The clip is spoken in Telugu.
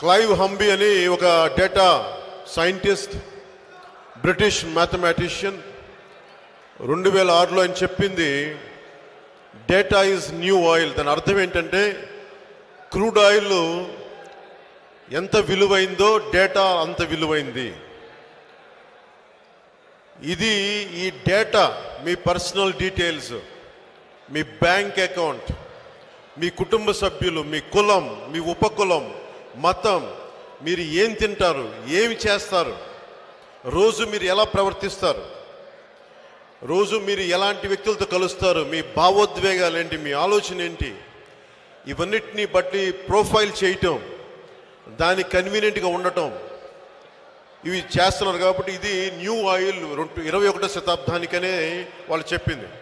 క్లైవ్ హంబీ అని ఒక డేటా సైంటిస్ట్ బ్రిటిష్ మ్యాథమెటిషియన్ రెండు వేల ఆరులో ఆయన చెప్పింది డేటా ఈజ్ న్యూ ఆయిల్ దాని అర్థం ఏంటంటే క్రూడ్ ఆయిల్ ఎంత విలువైందో డేటా అంత విలువైంది ఇది ఈ డేటా మీ పర్సనల్ డీటెయిల్స్ మీ బ్యాంక్ అకౌంట్ మీ కుటుంబ సభ్యులు మీ కులం మీ ఉపకులం మతం మీరు ఏం తింటారు ఏమి చేస్తారు రోజు మీరు ఎలా ప్రవర్తిస్తారు రోజు మీరు ఎలాంటి వ్యక్తులతో కలుస్తారు మీ భావోద్వేగాలు ఏంటి మీ ఆలోచన ఏంటి ఇవన్నిటిని బట్టి ప్రొఫైల్ చేయటం దానికి కన్వీనియంట్గా ఉండటం ఇవి చేస్తున్నారు కాబట్టి ఇది న్యూ ఆయిల్ రెండు ఇరవై ఒకటో శతాబ్దానికనే వాళ్ళు చెప్పింది